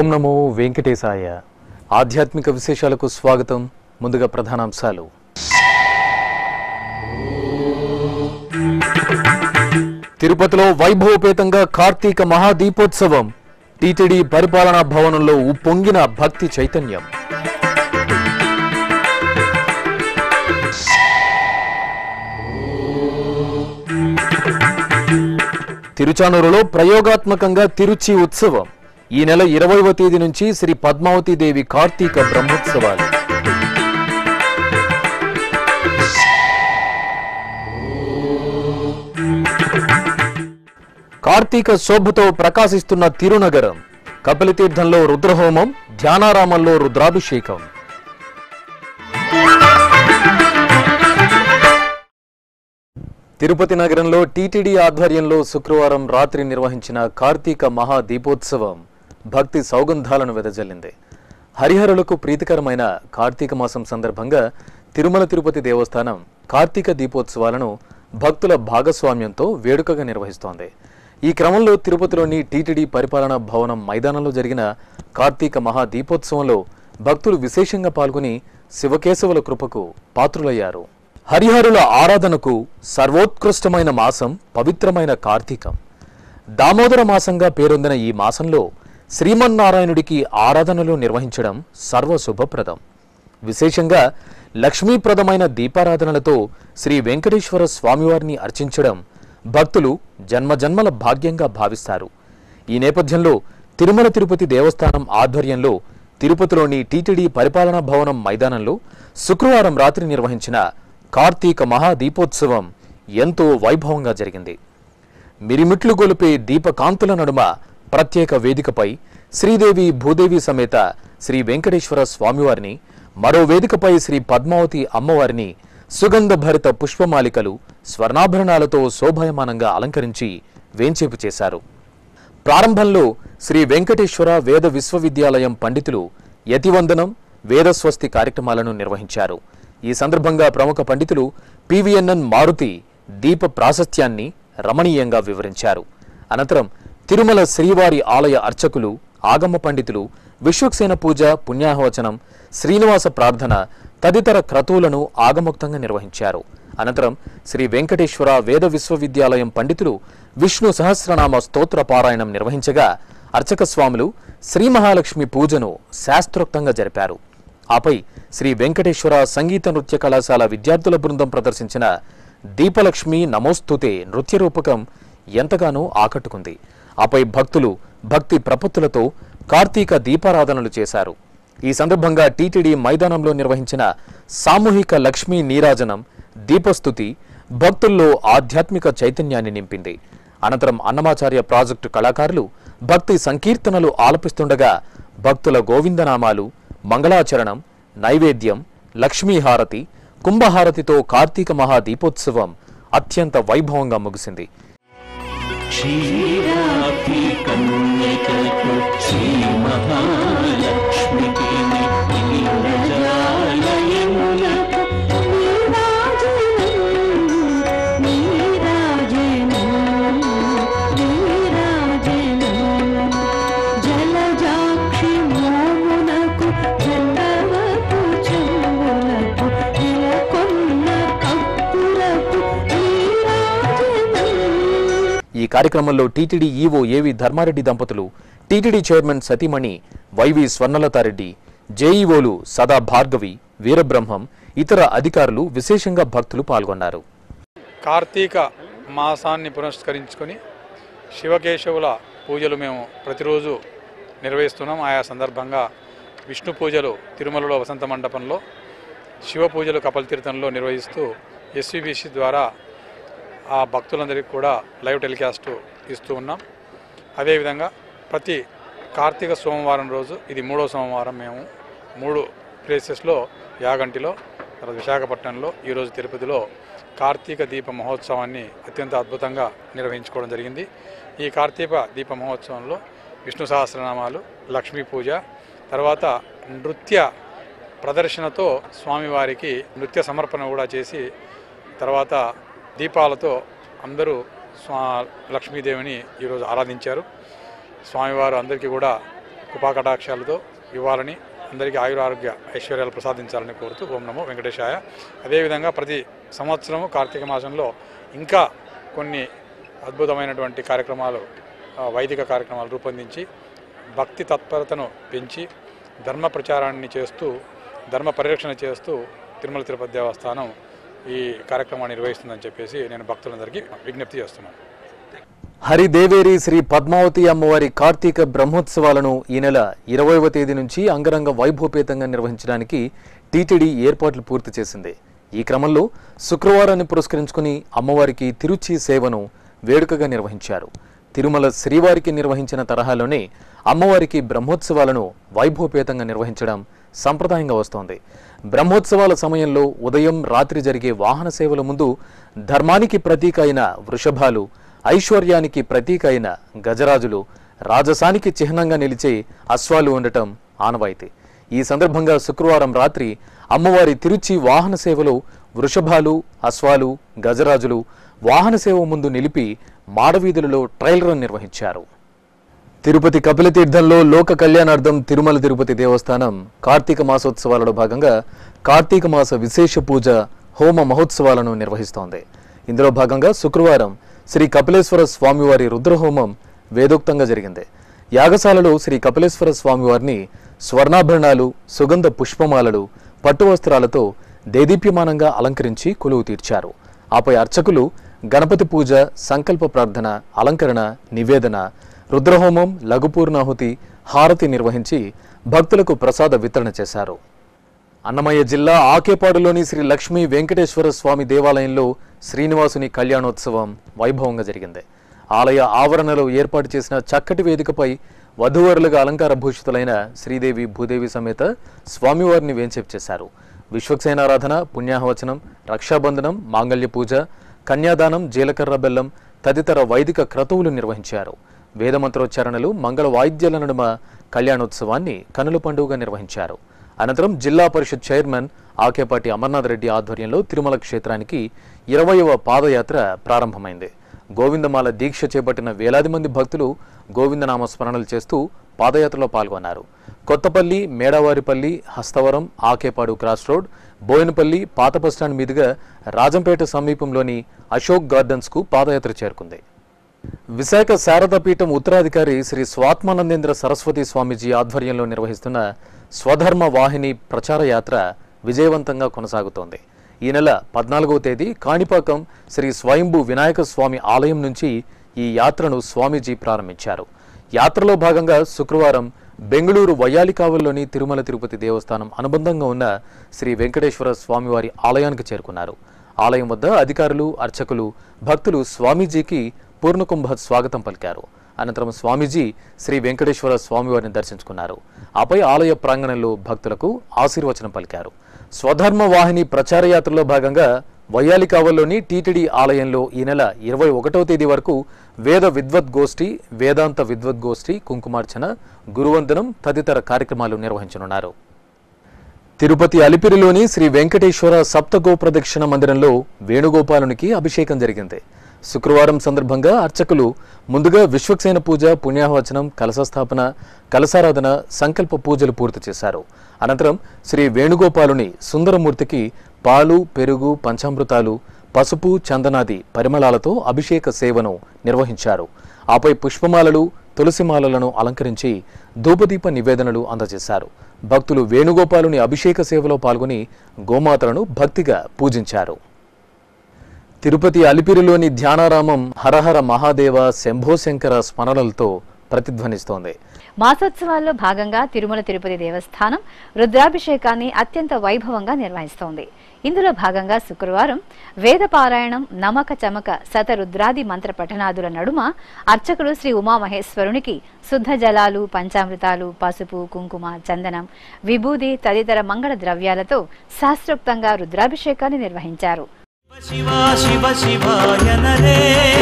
ఓం నమో వెంకటేశాయ ఆధ్యాత్మిక విశేషాలకు స్వాగతం ముందుగా ప్రధానాంశాలు తిరుపతిలో వైభవపేతంగా కార్తీక మహాదీపోత్సవం టీటీడీ పరిపాలనా భవనంలో ఉప్పొంగిన భక్తి చైతన్యం తిరుచానూరులో ప్రయోగాత్మకంగా తిరుచి ఉత్సవం ఈ నెల ఇరవైవ తేదీ నుంచి శ్రీ పద్మావతి దేవి కార్తీక బ్రహ్మోత్సవాలు కార్తీక శోభతో ప్రకాశిస్తున్న తిరునగరం కపిలతీర్థంలో రుద్రహోమం ధ్యానారామంలో రుద్రాభిషేకం తిరుపతి నగరంలో టీటీడీ ఆధ్వర్యంలో శుక్రవారం రాత్రి నిర్వహించిన కార్తీక మహా దీపోత్సవం భక్తి సౌగంధాలను వెదజల్లింది హరిహరులకు ప్రీతికరమైన కార్తీక మాసం సందర్భంగా తిరుమల తిరుపతి దేవస్థానం కార్తీక దీపోత్సవాలను భక్తుల భాగస్వామ్యంతో వేడుకగా నిర్వహిస్తోంది ఈ క్రమంలో తిరుపతిలోని టీటీడీ పరిపాలనా భవనం మైదానంలో జరిగిన కార్తీక మహా దీపోత్సవంలో భక్తులు విశేషంగా పాల్గొని శివకేశవుల కృపకు పాత్రులయ్యారు హరిహరుల ఆరాధనకు సర్వోత్కృష్టమైన మాసం పవిత్రమైన కార్తీకం దామోదర మాసంగా పేరొందిన ఈ మాసంలో శ్రీమన్నారాయణుడికి ఆరాధనలు నిర్వహించడం సర్వశుభప్రదం విశేషంగా లక్ష్మీప్రదమైన దీపారాధనలతో శ్రీ వెంకటేశ్వర స్వామివారిని అర్చించడం భక్తులు జన్మజన్మల భాగ్యంగా భావిస్తారు ఈ నేపథ్యంలో తిరుమల తిరుపతి దేవస్థానం ఆధ్వర్యంలో తిరుపతిలోని టీటీడీ పరిపాలనా భవనం మైదానంలో శుక్రవారం రాత్రి నిర్వహించిన కార్తీక మహా దీపోత్సవం ఎంతో వైభవంగా జరిగింది మిరిమిట్లు గొలిపే దీపకాంతుల నడుమ ప్రత్యేక వేదికపై శ్రీదేవి భూదేవి సమేత శ్రీ వెంకటేశ్వర స్వామివారిని మరో వేదికపై శ్రీ పద్మావతి అమ్మవారిని సుగంధ భరిత పుష్పమాలికలు స్వర్ణాభరణాలతో శోభాయమానంగా అలంకరించి వేంచేపు చేశారు ప్రారంభంలో శ్రీ వెంకటేశ్వర వేద విశ్వవిద్యాలయం పండితులు యతివందనం వేదస్వస్తి కార్యక్రమాలను నిర్వహించారు ఈ సందర్భంగా ప్రముఖ పండితులు పివిఎన్ఎన్ మారుతి దీప ప్రాశస్త్యాన్ని రమణీయంగా వివరించారు అనంతరం తిరుమల శ్రీవారి ఆలయ అర్చకులు ఆగమ పండితులు విశ్వక్సేన పూజ పుణ్యాహవచనం శ్రీనివాస ప్రార్థన తదితర క్రతువులను ఆగమోక్తంగా నిర్వహించారు అనంతరం శ్రీ వెంకటేశ్వర వేద విశ్వవిద్యాలయం పండితులు విష్ణు సహస్రనామ స్తోత్ర పారాయణం నిర్వహించగా అర్చక స్వాములు శ్రీ మహాలక్ష్మి పూజను శాస్త్రోక్తంగా జరిపారు ఆపై శ్రీ వెంకటేశ్వర సంగీత నృత్య కళాశాల విద్యార్థుల బృందం ప్రదర్శించిన దీపలక్ష్మి నమోస్తుతే నృత్య రూపకం ఎంతగానో ఆకట్టుకుంది ఆపై భక్తులు భక్తి ప్రపత్తులతో కార్తీక దీపారాధనలు చేశారు ఈ సందర్భంగా టీటీడీ మైదానంలో నిర్వహించిన సామూహిక లక్ష్మీ నీరాజనం దీపస్తుతి భక్తుల్లో ఆధ్యాత్మిక చైతన్యాన్ని నింపింది అనంతరం అన్నమాచార్య ప్రాజెక్టు కళాకారులు భక్తి సంకీర్తనలు ఆలపిస్తుండగా భక్తుల గోవిందనామాలు మంగళాచరణం నైవేద్యం లక్ష్మీహారతి కుంభహారతితో కార్తీక మహా దీపోత్సవం అత్యంత వైభవంగా ముగిసింది క్షీరాబ్ది కన్యకకు శ్రీ మహాలక్ష్మికి నీరజాలయములకు జలజాక్షి మోమునకు జలవకు చెంబులకు ఇలకొన్న కప్పులకు నీరాజనం ఈ కార్యక్రమంలో టీటీడీ ఈవో ఏవి ధర్మారెడ్డి దంపతులు టీటీడీ చైర్మన్ సతీమణి వైవి స్వర్ణలతారెడ్డి జేఈఓలు సదా భార్గవి వీరబ్రహ్మం ఇతర అధికారులు విశేషంగా భక్తులు పాల్గొన్నారు కార్తీక మాసాన్ని పురస్కరించుకొని శివకేశవుల పూజలు మేము ప్రతిరోజు నిర్వహిస్తున్నాం ఆయా సందర్భంగా విష్ణు పూజలు తిరుమలలో వసంత మండపంలో శివ పూజలు కపల్ తీర్థంలో నిర్వహిస్తూ ఎస్విబిసి ద్వారా ఆ భక్తులందరికీ కూడా లైవ్ టెలికాస్ట్ ఇస్తూ ఉన్నాం అదేవిధంగా ప్రతి కార్తీక సోమవారం రోజు ఇది మూడో సోమవారం మేము మూడు ప్లేసెస్లో యాగంటిలో తర్వాత విశాఖపట్నంలో ఈరోజు తిరుపతిలో కార్తీక దీప మహోత్సవాన్ని అత్యంత అద్భుతంగా నిర్వహించుకోవడం జరిగింది ఈ కార్తీక దీప మహోత్సవంలో విష్ణు సహస్రనామాలు లక్ష్మీ పూజ తర్వాత నృత్య ప్రదర్శనతో స్వామివారికి నృత్య సమర్పణ కూడా చేసి తర్వాత దీపాలతో అందరూ స్వా లక్ష్మీదేవిని ఈరోజు ఆరాధించారు స్వామివారు అందరికీ కూడా కృపాకటాక్షాలతో ఇవ్వాలని అందరికీ ఆయురారోగ్య ఐశ్వర్యాలు ప్రసాదించాలని కోరుతూ ఓం నమో వెంకటేశాయ అదేవిధంగా ప్రతి సంవత్సరము కార్తీక మాసంలో ఇంకా కొన్ని అద్భుతమైనటువంటి కార్యక్రమాలు ఆ, వైదిక కార్యక్రమాలు రూపొందించి భక్తి తత్పరతను పెంచి ధర్మ ప్రచారాన్ని చేస్తూ ధర్మ పరిరక్షణ చేస్తూ తిరుమల తిరుపతి దేవస్థానం ఈ కార్యక్రమాన్ని నిర్వహిస్తుందని చెప్పేసి నేను భక్తులందరికీ విజ్ఞప్తి చేస్తున్నాను హరిదేవేరి శ్రీ పద్మావతి అమ్మవారి కార్తీక బ్రహ్మోత్సవాలను ఈ నెల ఇరవైవ తేదీ నుంచి అంగరంగ వైభవపేతంగా నిర్వహించడానికి టీటీడీ ఏర్పాట్లు పూర్తి చేసింది ఈ క్రమంలో శుక్రవారాన్ని పురస్కరించుకుని అమ్మవారికి తిరుచి సేవను వేడుకగా నిర్వహించారు తిరుమల శ్రీవారికి నిర్వహించిన తరహాలోనే అమ్మవారికి బ్రహ్మోత్సవాలను వైభవపేతంగా నిర్వహించడం సంప్రదాయంగా వస్తోంది బ్రహ్మోత్సవాల సమయంలో ఉదయం రాత్రి జరిగే వాహన సేవల ముందు ధర్మానికి ప్రతీక అయిన వృషభాలు ఐశ్వర్యానికి ప్రతీక అయిన గజరాజులు రాజసానికి చిహ్నంగా నిలిచే అశ్వాలు ఉండటం ఆనవాయితీ ఈ సందర్భంగా శుక్రవారం రాత్రి అమ్మవారి తిరుచి వాహన సేవలో వృషభాలు అశ్వాలు గజరాజులు వాహన సేవ ముందు నిలిపి మాడవీధులలో ట్రయల్ రన్ నిర్వహించారు తిరుపతి కపిలతీర్థంలో లోక కళ్యాణార్థం తిరుమల తిరుపతి దేవస్థానం కార్తీక మాసోత్సవాలలో భాగంగా కార్తీక మాస విశేష పూజ హోమ మహోత్సవాలను నిర్వహిస్తోంది ఇందులో భాగంగా శుక్రవారం శ్రీ కపిలేశ్వర స్వామివారి రుద్రహోమం వేదోక్తంగా జరిగింది యాగశాలలో శ్రీ కపిలేశ్వర స్వామివారిని స్వర్ణాభరణాలు సుగంధ పుష్పమాలలు పట్టు వస్త్రాలతో దేదీప్యమానంగా అలంకరించి కొలువు తీర్చారు ఆపై అర్చకులు గణపతి పూజ సంకల్ప ప్రార్థన అలంకరణ నివేదన రుద్రహోమం లఘుపూర్ణాహుతి హారతి నిర్వహించి భక్తులకు ప్రసాద వితరణ చేశారు అన్నమయ్య జిల్లా ఆకేపాడులోని శ్రీ లక్ష్మీ వెంకటేశ్వర స్వామి దేవాలయంలో శ్రీనివాసుని కళ్యాణోత్సవం వైభవంగా జరిగింది ఆలయ ఆవరణలో ఏర్పాటు చేసిన చక్కటి వేదికపై వధూవరులుగా అలంకార భూషితులైన శ్రీదేవి భూదేవి సమేత స్వామివారిని వేంచేపు చేశారు విశ్వక్సేనారాధన పుణ్యాహవచనం రక్షాబంధనం మాంగళ్య పూజ కన్యాదానం జీలకర్ర బెల్లం తదితర వైదిక క్రతువులు నిర్వహించారు వేదమంత్రోచ్చారణలు మంగళ వాయిద్యాల నడుమ కళ్యాణోత్సవాన్ని కనుల పండుగగా నిర్వహించారు అనంతరం జిల్లా పరిషత్ చైర్మన్ ఆకేపాటి అమర్నాథ్ రెడ్డి ఆధ్వర్యంలో తిరుమల క్షేత్రానికి ఇరవయవ పాదయాత్ర ప్రారంభమైంది గోవిందమాల దీక్ష చేపట్టిన వేలాది మంది భక్తులు గోవిందనామ స్మరణలు చేస్తూ పాదయాత్రలో పాల్గొన్నారు కొత్తపల్లి మేడవారిపల్లి హస్తవరం ఆకేపాడు క్రాస్ రోడ్ బోయినపల్లి పాత బస్టాండ్ మీదుగా రాజంపేట సమీపంలోని అశోక్ గార్డెన్స్కు పాదయాత్ర చేరుకుంది విశాఖ శారదాపీఠం ఉత్తరాధికారి శ్రీ స్వాత్మానందేంద్ర సరస్వతి స్వామీజీ ఆధ్వర్యంలో నిర్వహిస్తున్న స్వధర్మ వాహిని ప్రచార యాత్ర విజయవంతంగా కొనసాగుతోంది ఈ నెల పద్నాలుగవ తేదీ కాణిపాకం శ్రీ స్వయంభూ వినాయక స్వామి ఆలయం నుంచి ఈ యాత్రను స్వామీజీ ప్రారంభించారు యాత్రలో భాగంగా శుక్రవారం బెంగళూరు వయ్యాలికావల్లోని తిరుమల తిరుపతి దేవస్థానం అనుబంధంగా ఉన్న శ్రీ వెంకటేశ్వర స్వామివారి ఆలయానికి చేరుకున్నారు ఆలయం వద్ద అధికారులు అర్చకులు భక్తులు స్వామీజీకి పూర్ణకుంభ స్వాగతం పలికారు అనంతరం స్వామీజీ శ్రీ వెంకటేశ్వర స్వామివారిని దర్శించుకున్నారు ఆపై ఆలయ ప్రాంగణంలో భక్తులకు ఆశీర్వచనం పలికారు స్వధర్మ వాహిని ప్రచార యాత్రలో భాగంగా వయ్యాలికావల్లోని టీటీడీ ఆలయంలో ఈ నెల ఇరవై ఒకటవ తేదీ వరకు వేద విద్వద్గోష్ఠి వేదాంత విద్వద్గోష్ఠి కుంకుమార్చన గురువందనం తదితర కార్యక్రమాలు నిర్వహించనున్నారు తిరుపతి అలిపిరిలోని శ్రీ వెంకటేశ్వర సప్తగో ప్రదక్షిణ మందిరంలో వేణుగోపాలునికి అభిషేకం జరిగింది శుక్రవారం సందర్భంగా అర్చకులు ముందుగా విశ్వక్సేన పూజ పుణ్యాహవచనం కలశస్థాపన కలశారాధన సంకల్ప పూజలు పూర్తి చేశారు అనంతరం శ్రీ వేణుగోపాలుని సుందరమూర్తికి పాలు పెరుగు పంచామృతాలు పసుపు చందనాది పరిమళాలతో అభిషేక సేవను నిర్వహించారు ఆపై పుష్పమాలలు తులసిమాలలను అలంకరించి ధూపదీప నివేదనలు అందజేశారు భక్తులు వేణుగోపాలుని అభిషేక సేవలో పాల్గొని గోమాతలను భక్తిగా పూజించారు తిరుపతి అలిపిరిలోని ధ్యానారామం హరహర మహాదేవ శంభోశంకర స్మరణలతో ప్రతిధ్వనిస్తోంది మాసోత్సవాల్లో భాగంగా తిరుమల తిరుపతి దేవస్థానం రుద్రాభిషేకాన్ని అత్యంత వైభవంగా నిర్వహిస్తోంది ఇందులో భాగంగా శుక్రవారం వేద పారాయణం నమక చమక శత రుద్రాది మంత్ర పఠనాదుల నడుమ అర్చకులు శ్రీ ఉమామహేశ్వరునికి శుద్ధ జలాలు పంచామృతాలు పసుపు కుంకుమ చందనం విభూది తదితర మంగళ ద్రవ్యాలతో శాస్త్రోక్తంగా రుద్రాభిషేకాన్ని నిర్వహించారు శివ శివ శివాయనరే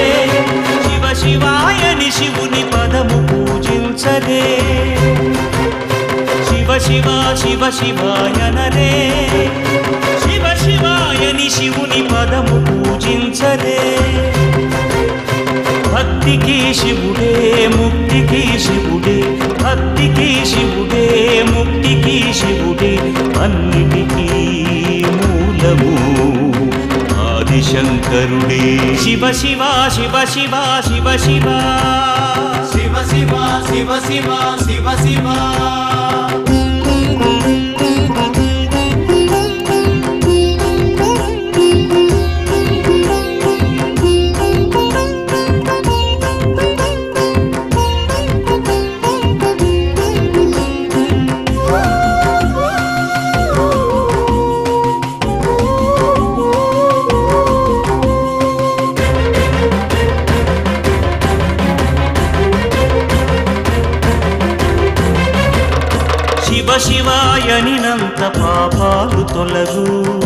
శివ శివాయని శివుని పదము పూజించరే శివ శివ శివ శివాయనరే శివ శివాయని శివుని పదము పూజించరే భక్తి భక్తికి శివుడే ముక్తికి శివుడే భక్తికి శివుడే ముక్తికి శివుడే అన్నిటికీ మూలము ఆదిశంకరుడే శివ శివ శివ శివ శివ శివ శివ శివ శివ శివ శివ శివ శివ శివాయనినంత పాపాలు తొలగు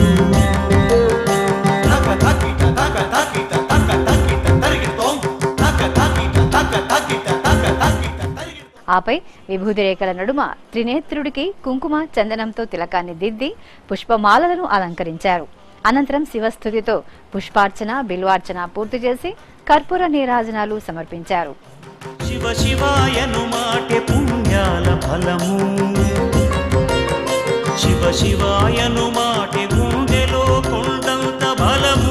తక తకిట తక తకిట తక తకిట తరిగిటోం తక తకిట తక తకిట తక తకిట తరిగిటోం ఆపై విభూది రేఖల నడుమ త్రినేత్రుడికి కుంకుమ చందనంతో తిలకాన్ని దిద్ది పుష్పమాలలను అలంకరించారు అనంతరం శివస్థుతితో పుష్పార్చన బిల్వార్చన పూర్తి చేసి కర్పూర నీరాజనాలు సమర్పించారు శివ శివాయను మాటే పుణ్యాల ఫలము శివ శివాయను మాటే గుండెలో కొండంత బలము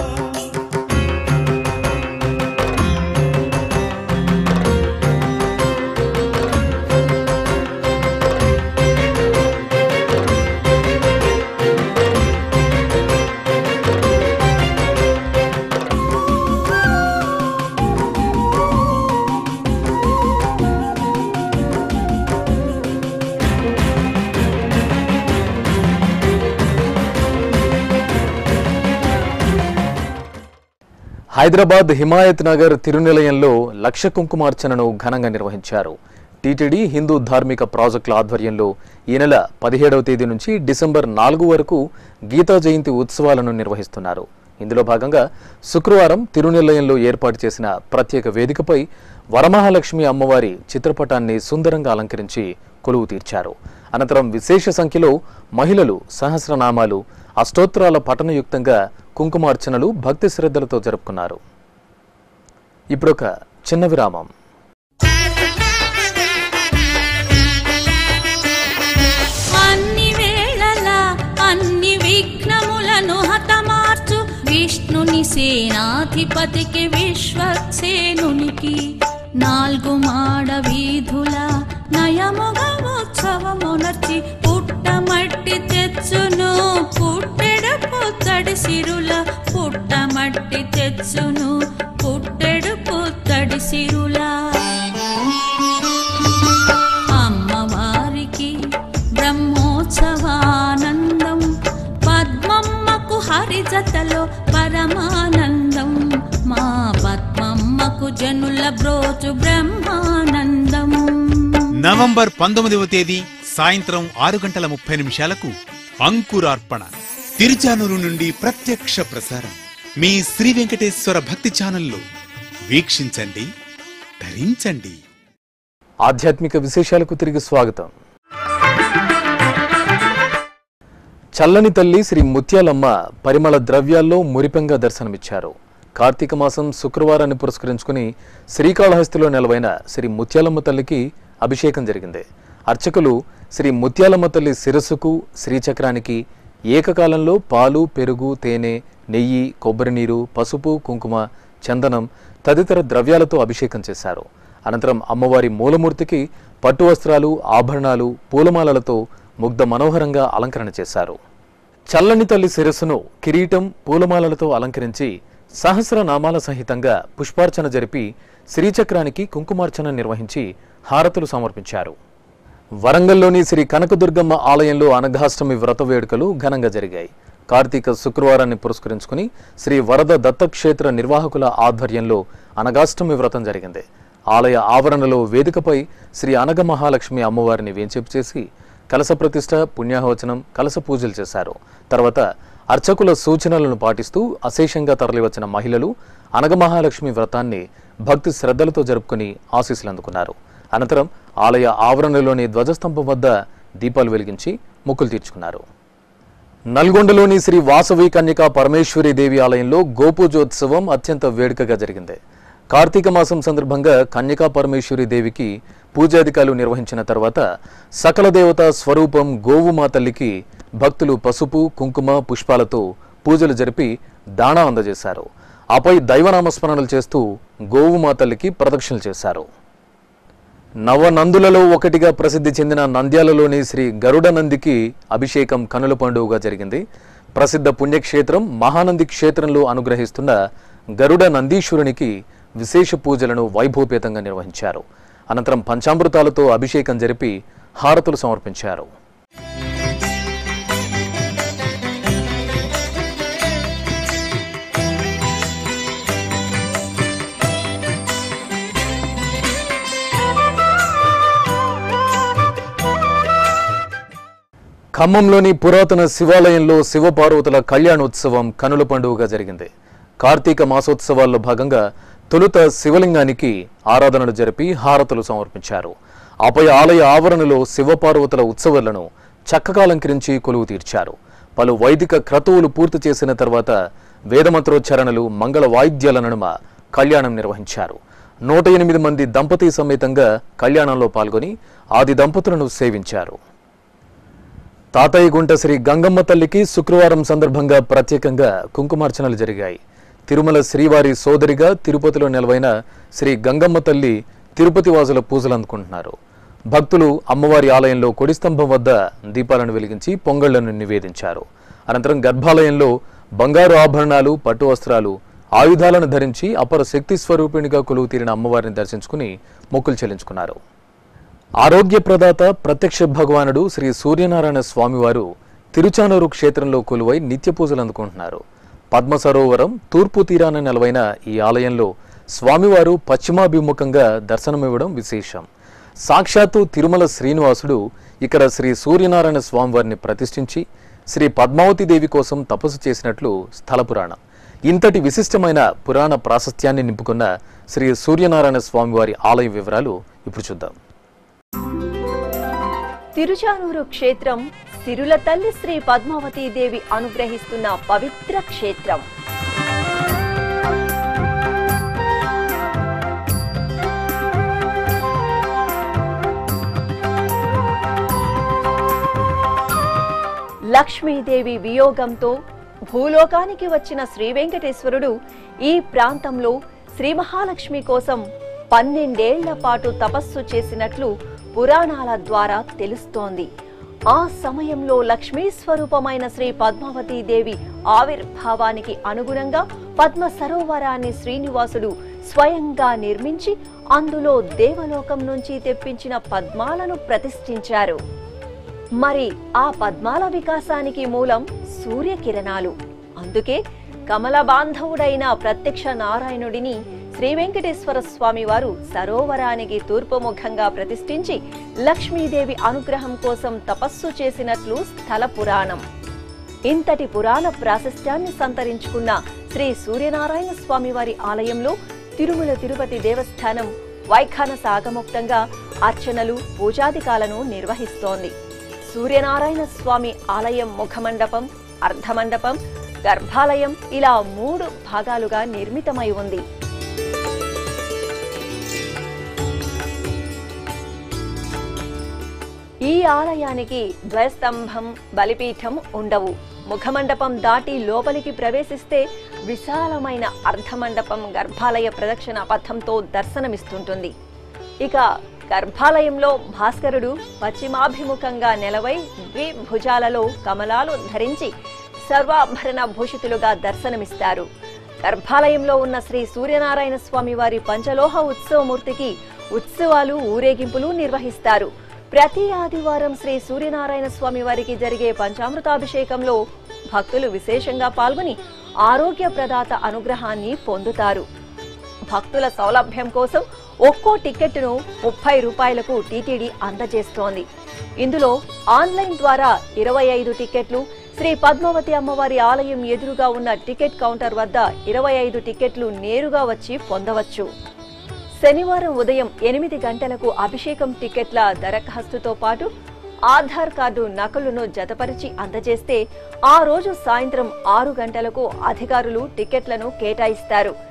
హైదరాబాద్ హిమాయత్ నగర్ తిరునిలయంలో లక్ష కుంకుమార్చనను ఘనంగా నిర్వహించారు టీటీడీ హిందూ ధార్మిక ప్రాజెక్టుల ఆధ్వర్యంలో ఈ నెల పదిహేడవ తేదీ నుంచి డిసెంబర్ నాలుగు వరకు గీతా జయంతి ఉత్సవాలను నిర్వహిస్తున్నారు ఇందులో భాగంగా శుక్రవారం తిరునిలయంలో ఏర్పాటు చేసిన ప్రత్యేక వేదికపై వరమహాలక్ష్మి అమ్మవారి చిత్రపటాన్ని సుందరంగా అలంకరించి కొలువు తీర్చారు అనంతరం విశేష సంఖ్యలో మహిళలు సహస్రనామాలు అష్టోత్తరాల పఠనయుక్తంగా కుంకుమార్చనలు భక్తి శ్రద్ధలతో జరుపుకున్నారు ఇప్పుడొక చిన్న విరామం అన్ని వేళలా అన్ని విఘ్నములను హతమార్చు విష్ణుని సేనాధిపతికి విశ్వక్సేనునికి నాలుగు మాడ వీధుల నయముగా ఉత్సవమునర్చి పుట్టమట్టి తెచ్చును పుట్టెడు పుత్తడి సిరుల పుట్టమట్టి తెచ్చును పుట్టెడు పుత్తడి సిరులా అమ్మవారికి బ్రహ్మోత్సవానందం పద్మమ్మకు హరిజతలో పరమానందం మా పద్మమ్మకు జనుల బ్రోచు బ్రహ్మానందం నవంబర్ పంతొమ్మిదవ తేదీ సాయంత్రం ఆరు గంటల ముప్పై నిమిషాలకు అంకురార్పణ తిరుచానూరు నుండి ప్రత్యక్ష ప్రసారం మీ శ్రీ వెంకటేశ్వర భక్తి ఛానల్లో వీక్షించండి ధరించండి ఆధ్యాత్మిక విశేషాలకు తిరిగి స్వాగతం చల్లని తల్లి శ్రీ ముత్యాలమ్మ పరిమళ ద్రవ్యాల్లో మురిపెంగా దర్శనమిచ్చారు కార్తీక మాసం శుక్రవారాన్ని పురస్కరించుకుని శ్రీకాళహస్తిలో నెలవైన శ్రీ ముత్యాలమ్మ తల్లికి అభిషేకం జరిగింది అర్చకులు శ్రీ ముత్యాలమ్మ తల్లి శిరస్సుకు శ్రీచక్రానికి ఏకకాలంలో పాలు పెరుగు తేనె నెయ్యి కొబ్బరి నీరు పసుపు కుంకుమ చందనం తదితర ద్రవ్యాలతో అభిషేకం చేశారు అనంతరం అమ్మవారి మూలమూర్తికి పట్టు వస్త్రాలు ఆభరణాలు పూలమాలలతో ముగ్ధ మనోహరంగా అలంకరణ చేశారు చల్లని తల్లి శిరస్సును కిరీటం పూలమాలలతో అలంకరించి సహస్రనామాల సహితంగా పుష్పార్చన జరిపి శ్రీచక్రానికి కుంకుమార్చన నిర్వహించి హారతులు సమర్పించారు వరంగల్లోని శ్రీ కనకదుర్గమ్మ ఆలయంలో అనఘాష్టమి వ్రత వేడుకలు ఘనంగా జరిగాయి కార్తీక శుక్రవారాన్ని పురస్కరించుకుని శ్రీ వరద దత్తక్షేత్ర నిర్వాహకుల ఆధ్వర్యంలో అనగాష్టమి వ్రతం జరిగింది ఆలయ ఆవరణలో వేదికపై శ్రీ అనగ మహాలక్ష్మి అమ్మవారిని వేంచేపు చేసి కలస ప్రతిష్ట పుణ్యాహవచనం కలస పూజలు చేశారు తర్వాత అర్చకుల సూచనలను పాటిస్తూ అశేషంగా తరలివచ్చిన మహిళలు అనగ మహాలక్ష్మి వ్రతాన్ని భక్తి శ్రద్ధలతో జరుపుకుని ఆశీస్సులు అందుకున్నారు అనంతరం ఆలయ ఆవరణలోని ధ్వజస్తంభం వద్ద దీపాలు వెలిగించి మొక్కులు తీర్చుకున్నారు నల్గొండలోని శ్రీ వాసవి కన్యకా పరమేశ్వరి దేవి ఆలయంలో గోపూజోత్సవం అత్యంత వేడుకగా జరిగింది కార్తీక మాసం సందర్భంగా కన్యకా పరమేశ్వరి దేవికి పూజాధికారులు నిర్వహించిన తర్వాత సకల దేవత స్వరూపం గోవుమా తల్లికి భక్తులు పసుపు కుంకుమ పుష్పాలతో పూజలు జరిపి దాణా అందజేశారు ఆపై దైవనామస్మరణలు చేస్తూ గోవుమా తల్లికి ప్రదక్షిణలు చేశారు నవనందులలో ఒకటిగా ప్రసిద్ధి చెందిన నంద్యాలలోని శ్రీ గరుడ నందికి అభిషేకం కనుల పండుగగా జరిగింది ప్రసిద్ధ పుణ్యక్షేత్రం మహానంది క్షేత్రంలో అనుగ్రహిస్తున్న గరుడ నందీశ్వరునికి విశేష పూజలను వైభవపేతంగా నిర్వహించారు అనంతరం పంచామృతాలతో అభిషేకం జరిపి హారతులు సమర్పించారు ఖమ్మంలోని పురాతన శివాలయంలో శివపార్వతుల కళ్యాణోత్సవం కనుల పండుగగా జరిగింది కార్తీక మాసోత్సవాల్లో భాగంగా తొలుత శివలింగానికి ఆరాధనలు జరిపి హారతులు సమర్పించారు ఆపై ఆలయ ఆవరణలో శివపార్వతుల ఉత్సవాలను చక్కగా అలంకరించి కొలువు తీర్చారు పలు వైదిక క్రతువులు పూర్తి చేసిన తర్వాత వేదమంత్రోచ్చారణలు మంగళ వాయిద్యాల నడుమ కళ్యాణం నిర్వహించారు నూట ఎనిమిది మంది దంపతి సమేతంగా కళ్యాణంలో పాల్గొని ఆది దంపతులను సేవించారు తాతయ్య గుంట శ్రీ గంగమ్మ తల్లికి శుక్రవారం సందర్భంగా ప్రత్యేకంగా కుంకుమార్చనలు జరిగాయి తిరుమల శ్రీవారి సోదరిగా తిరుపతిలో నెలవైన శ్రీ గంగమ్మ తల్లి తిరుపతి వాసుల పూజలు అందుకుంటున్నారు భక్తులు అమ్మవారి ఆలయంలో కొడిస్తంభం వద్ద దీపాలను వెలిగించి పొంగళ్లను నివేదించారు అనంతరం గర్భాలయంలో బంగారు ఆభరణాలు పట్టు వస్త్రాలు ఆయుధాలను ధరించి అపర శక్తి స్వరూపిణిగా కొలువు తీరిన అమ్మవారిని దర్శించుకుని మొక్కులు చెల్లించుకున్నారు ఆరోగ్య ప్రదాత ప్రత్యక్ష భగవానుడు శ్రీ సూర్యనారాయణ స్వామివారు తిరుచానూరు క్షేత్రంలో కొలువై నిత్య పూజలు అందుకుంటున్నారు పద్మ సరోవరం తూర్పు తీరాన నెలవైన ఈ ఆలయంలో స్వామివారు పశ్చిమాభిముఖంగా దర్శనమివ్వడం విశేషం సాక్షాత్తు తిరుమల శ్రీనివాసుడు ఇక్కడ శ్రీ సూర్యనారాయణ స్వామివారిని ప్రతిష్ఠించి శ్రీ పద్మావతి దేవి కోసం తపస్సు చేసినట్లు స్థల పురాణం ఇంతటి విశిష్టమైన పురాణ ప్రాశస్త్యాన్ని నింపుకున్న శ్రీ సూర్యనారాయణ స్వామివారి ఆలయ వివరాలు ఇప్పుడు చూద్దాం తిరుచానూరు క్షేత్రం సిరుల తల్లి శ్రీ పద్మావతీ దేవి అనుగ్రహిస్తున్న పవిత్ర క్షేత్రం లక్ష్మీదేవి వియోగంతో భూలోకానికి వచ్చిన శ్రీ వెంకటేశ్వరుడు ఈ ప్రాంతంలో శ్రీ మహాలక్ష్మి కోసం పన్నెండేళ్ల పాటు తపస్సు చేసినట్లు పురాణాల ద్వారా తెలుస్తోంది ఆ సమయంలో లక్ష్మీ స్వరూపమైన శ్రీ పద్మావతీ దేవి ఆవిర్భావానికి అనుగుణంగా పద్మ సరోవరాన్ని శ్రీనివాసుడు స్వయంగా నిర్మించి అందులో దేవలోకం నుంచి తెప్పించిన పద్మాలను ప్రతిష్ఠించారు మరి ఆ పద్మాల వికాసానికి మూలం సూర్యకిరణాలు అందుకే కమల బాంధవుడైన ప్రత్యక్ష నారాయణుడిని శ్రీ వెంకటేశ్వర స్వామి వారు సరోవరానికి తూర్పు ముఖంగా ప్రతిష్ఠించి లక్ష్మీదేవి అనుగ్రహం కోసం తపస్సు చేసినట్లు స్థల పురాణం ఇంతటి పురాణ ప్రాశస్త్యాన్ని సంతరించుకున్న శ్రీ సూర్యనారాయణ స్వామి వారి ఆలయంలో తిరుమల తిరుపతి దేవస్థానం వైఖాన సాగముక్తంగా అర్చనలు పూజాధికాలను నిర్వహిస్తోంది సూర్యనారాయణ స్వామి ఆలయం ముఖమండపం అర్ధమండపం గర్భాలయం ఇలా మూడు భాగాలుగా నిర్మితమై ఉంది ఈ ఆలయానికి ద్వయస్తంభం బలిపీఠం ఉండవు ముఖమండపం దాటి లోపలికి ప్రవేశిస్తే విశాలమైన అర్ధమండపం గర్భాలయ ప్రదక్షిణ పథంతో దర్శనమిస్తుంటుంది ఇక గర్భాలయంలో భాస్కరుడు పశ్చిమాభిముఖంగా నెలవై ద్విభుజాలలో కమలాలు ధరించి సర్వాభరణ భూషితులుగా దర్శనమిస్తారు గర్భాలయంలో ఉన్న శ్రీ సూర్యనారాయణ స్వామి వారి పంచలోహ ఉత్సవమూర్తికి ఉత్సవాలు ఊరేగింపులు నిర్వహిస్తారు ప్రతి ఆదివారం శ్రీ సూర్యనారాయణ స్వామి వారికి జరిగే పంచామృతాభిషేకంలో భక్తులు విశేషంగా పాల్గొని ఆరోగ్య ప్రదాత అనుగ్రహాన్ని పొందుతారు భక్తుల సౌలభ్యం కోసం ఒక్కో టికెట్ను ముప్పై రూపాయలకు టీటీడీ అందజేస్తోంది ఇందులో ఆన్లైన్ ద్వారా ఇరవై ఐదు టికెట్లు శ్రీ పద్మావతి అమ్మవారి ఆలయం ఎదురుగా ఉన్న టికెట్ కౌంటర్ వద్ద ఇరవై ఐదు టికెట్లు నేరుగా వచ్చి పొందవచ్చు శనివారం ఉదయం ఎనిమిది గంటలకు అభిషేకం టికెట్ల దరఖాస్తుతో పాటు ఆధార్ కార్డు నకలును జతపరిచి అందజేస్తే ఆ రోజు సాయంత్రం ఆరు గంటలకు అధికారులు టికెట్లను కేటాయిస్తారు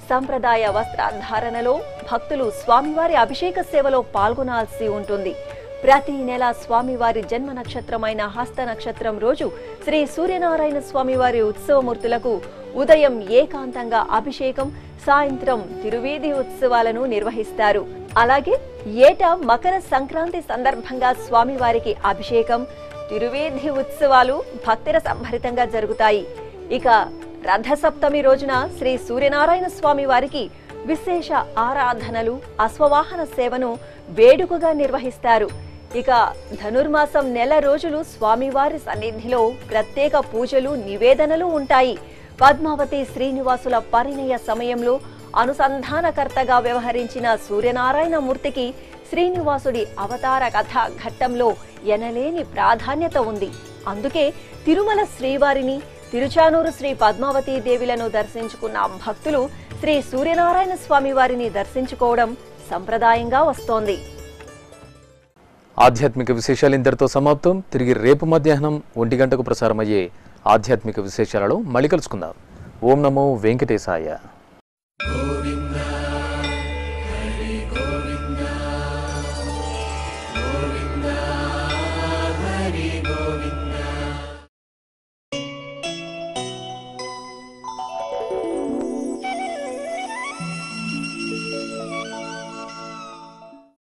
సంప్రదాయ వస్త్రధారణలో భక్తులు స్వామివారి అభిషేక సేవలో పాల్గొనాల్సి ఉంటుంది ప్రతి నెల స్వామివారి జన్మ నక్షత్రమైన హస్త నక్షత్రం రోజు శ్రీ సూర్యనారాయణ స్వామివారి ఉత్సవమూర్తులకు ఉదయం ఏకాంతంగా అభిషేకం సాయంత్రం తిరువీధి ఉత్సవాలను నిర్వహిస్తారు అలాగే ఏటా మకర సంక్రాంతి సందర్భంగా స్వామివారికి అభిషేకం తిరువీధి ఉత్సవాలు భక్తిర సంభరితంగా జరుగుతాయి ఇక రథసప్తమి రోజున శ్రీ సూర్యనారాయణ స్వామి వారికి విశేష ఆరాధనలు అశ్వవాహన సేవను వేడుకగా నిర్వహిస్తారు ఇక ధనుర్మాసం నెల రోజులు స్వామివారి సన్నిధిలో ప్రత్యేక పూజలు నివేదనలు ఉంటాయి పద్మావతి శ్రీనివాసుల పరిణయ సమయంలో అనుసంధానకర్తగా వ్యవహరించిన సూర్యనారాయణ మూర్తికి శ్రీనివాసుడి అవతార కథ ఘట్టంలో ఎనలేని ప్రాధాన్యత ఉంది అందుకే తిరుమల శ్రీవారిని తిరుచానూరు శ్రీ పద్మావతి దేవిలను దర్శించుకున్న భక్తులు శ్రీ సూర్యనారాయణ స్వామి వారిని దర్శించుకోవడం సంప్రదాయంగా వస్తోంది ఆధ్యాత్మిక విశేషాలు ఇంతటితో సమాప్తం తిరిగి రేపు మధ్యాహ్నం ఒంటి గంటకు ప్రసారమయ్యే ఆధ్యాత్మిక విశేషాలలో మళ్ళీ కలుసుకుందాం ఓం నమో వెంకటేశాయ